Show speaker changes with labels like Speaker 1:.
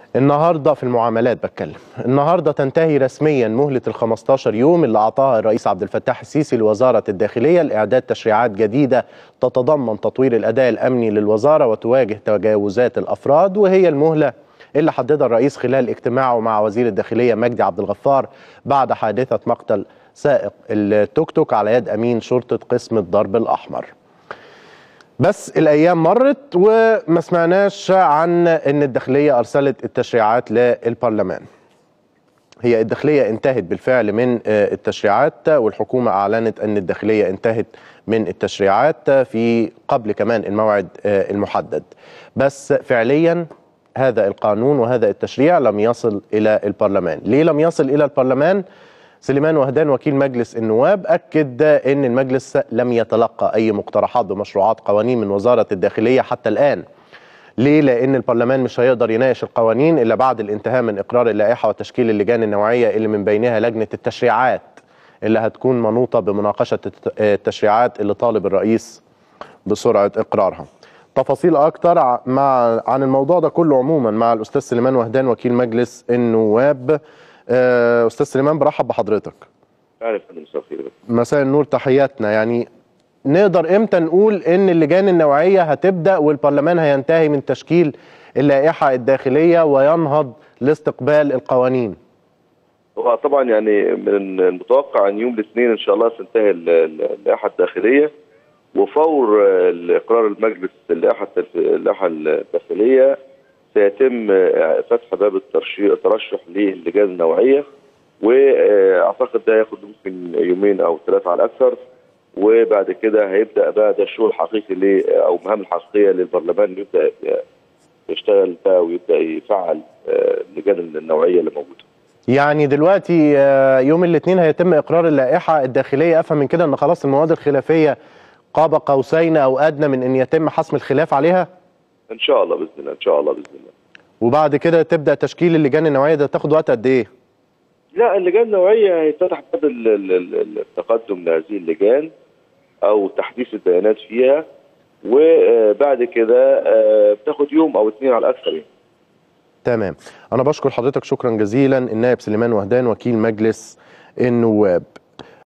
Speaker 1: النهارده في المعاملات بتكلم النهارده تنتهي رسميا مهله ال 15 يوم اللي اعطاها الرئيس عبد الفتاح السيسي لوزاره الداخليه لاعداد تشريعات جديده تتضمن تطوير الاداء الامني للوزاره وتواجه تجاوزات الافراد وهي المهله اللي حددها الرئيس خلال اجتماعه مع وزير الداخليه مجدي عبد الغفار بعد حادثه مقتل سائق التوك توك على يد امين شرطه قسم الضرب الاحمر. بس الايام مرت وما سمعناش عن ان الداخليه ارسلت التشريعات للبرلمان. هي الداخليه انتهت بالفعل من التشريعات والحكومه اعلنت ان الداخليه انتهت من التشريعات في قبل كمان الموعد المحدد. بس فعليا هذا القانون وهذا التشريع لم يصل الى البرلمان، ليه لم يصل الى البرلمان؟ سليمان وهدان وكيل مجلس النواب أكد أن المجلس لم يتلقى أي مقترحات بمشروعات قوانين من وزارة الداخلية حتى الآن ليه؟ لأن البرلمان مش هيقدر يناقش القوانين إلا بعد الانتهاء من إقرار اللائحة وتشكيل اللجان النوعية اللي من بينها لجنة التشريعات اللي هتكون منوطة بمناقشة التشريعات اللي طالب الرئيس بسرعة إقرارها تفاصيل أكتر مع عن الموضوع ده كله عموما مع الأستاذ سليمان وهدان وكيل مجلس النواب استاذ سليمان برحب بحضرتك
Speaker 2: عارف
Speaker 1: مساء النور تحياتنا يعني نقدر امتى نقول ان اللجان النوعيه هتبدا والبرلمان هينتهي من تشكيل اللائحه الداخليه وينهض لاستقبال القوانين
Speaker 2: هو طبعا يعني من المتوقع ان يوم الاثنين ان شاء الله تنتهي اللائحه الداخليه وفور اقرار المجلس اللائحه اللائحه الداخليه سيتم فتح باب الترشح للجان النوعيه واعتقد ده هياخد ممكن يومين او ثلاثه على الاكثر وبعد كده هيبدا بقى ده الشغل الحقيقي او المهام الحقيقيه للبرلمان يبدا يشتغل بقى ويبدا يفعل اللجان النوعيه اللي موجوده.
Speaker 1: يعني دلوقتي يوم الاثنين هيتم اقرار اللائحه الداخليه افهم من كده ان خلاص المواد الخلافيه قاب قوسين او ادنى من ان يتم حسم الخلاف عليها؟
Speaker 2: ان شاء الله باذن الله ان شاء الله باذن الله
Speaker 1: وبعد كده تبدا تشكيل اللجان النوعيه ده تاخد وقت قد ايه
Speaker 2: لا اللجان النوعيه هيتفتح باب التقدم لهذه اللجان او تحديث البيانات فيها وبعد كده بتاخد يوم او اثنين على الاكثر يعني.
Speaker 1: تمام انا بشكر حضرتك شكرا جزيلا النائب سليمان وهدان وكيل مجلس النواب